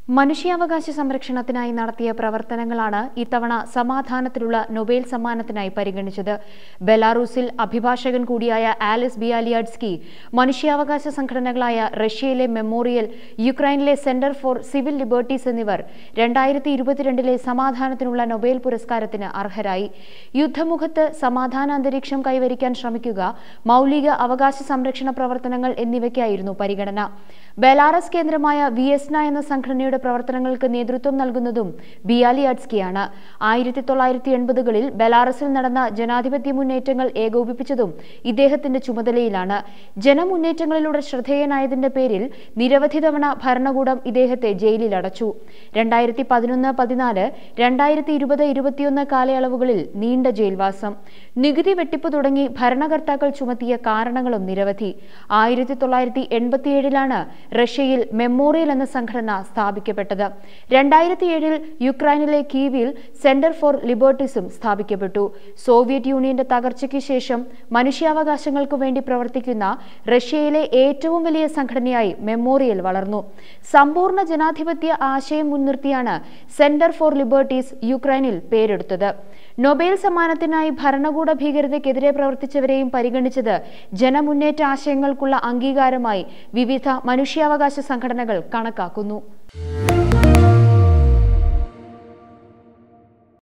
മനുഷ്യാവകാശ സംരക്ഷണത്തിനായി നടത്തിയ പ്രവർത്തനങ്ങളാണ് ഇത്തവണ സമാധാനത്തിലുള്ള നൊബേൽ സമ്മാനത്തിനായി പരിഗണിച്ചത് ബെലാറൂസിൽ അഭിഭാഷകൻ കൂടിയായ ആലിസ് ബിയാലിയാഡ്സ്കി മനുഷ്യാവകാശ സംഘടനകളായ റഷ്യയിലെ മെമ്മോറിയൽ യുക്രൈനിലെ സെന്റർ ഫോർ സിവിൽ ലിബർട്ടീസ് എന്നിവർ രണ്ടായിരത്തി ഇരുപത്തിരണ്ടിലെ സമാധാനത്തിനുള്ള നൊബേൽ പുരസ്കാരത്തിന് അർഹരായി യുദ്ധമുഖത്ത് സമാധാന അന്തരീക്ഷം കൈവരിക്കാൻ ശ്രമിക്കുക മൗലിക അവകാശ സംരക്ഷണ പ്രവർത്തനങ്ങൾ എന്നിവയ്ക്കായിരുന്നു പരിഗണന ബെലാറസ് കേന്ദ്രമായ വിയസ്ന എന്ന സംഘടനയുടെ പ്രവർത്തനങ്ങൾക്ക് നേതൃത്വം നൽകുന്നതും ബിയാലിയാഡ്സ്കിയാണ് ആയിരത്തി തൊള്ളായിരത്തി എൺപതുകളിൽ ബെലാറസിൽ നടന്ന ജനാധിപത്യ മുന്നേറ്റങ്ങൾ ഏകോപിപ്പിച്ചതും ഇദ്ദേഹത്തിന്റെ ചുമതലയിലാണ് ജനമുന്നേറ്റങ്ങളിലൂടെ ശ്രദ്ധേയനായതിന്റെ പേരിൽ നിരവധി തവണ ഭരണകൂടം ഇദ്ദേഹത്തെ ജയിലിലടച്ചു രണ്ടായിരത്തി പതിനൊന്ന് പതിനാല് രണ്ടായിരത്തി ഇരുപത് ഇരുപത്തിയൊന്ന് കാലയളവുകളിൽ നീണ്ട ജയിൽവാസം നികുതി വെട്ടിപ്പ് തുടങ്ങി ഭരണകർത്താക്കൾ ചുമത്തിയ കാരണങ്ങളും നിരവധി ആയിരത്തി തൊള്ളായിരത്തി എൺപത്തിയേഴിലാണ് റഷ്യയിൽ മെമ്മോറിയൽ എന്ന സംഘടന സ്ഥാപിക്കപ്പെട്ടത് രണ്ടായിരത്തി ഏഴിൽ യുക്രൈനിലെ കീവിൽ സെന്റർ ഫോർ ലിബർട്ടിസും സ്ഥാപിക്കപ്പെട്ടു സോവിയറ്റ് യൂണിയന്റെ തകർച്ചയ്ക്ക് ശേഷം മനുഷ്യാവകാശങ്ങൾക്കു വേണ്ടി പ്രവർത്തിക്കുന്ന റഷ്യയിലെ ഏറ്റവും വലിയ സംഘടനയായി മെമ്മോറിയൽ വളർന്നു സമ്പൂർണ്ണ ജനാധിപത്യ ആശയം മുൻനിർത്തിയാണ് സെന്റർ ഫോർ ലിബർട്ടീസ് യുക്രൈനിൽ പേരെടുത്തത് നൊബേൽ സമ്മാനത്തിനായി ഭരണകൂട ഭീകരതയ്ക്കെതിരെ പ്രവർത്തിച്ചവരെയും പരിഗണിച്ചത് ജനമുന്നേറ്റ ആശയങ്ങൾക്കുള്ള അംഗീകാരമായി വിവിധ മനുഷ്യാവകാശ സംഘടനകൾ കണക്കാക്കുന്നു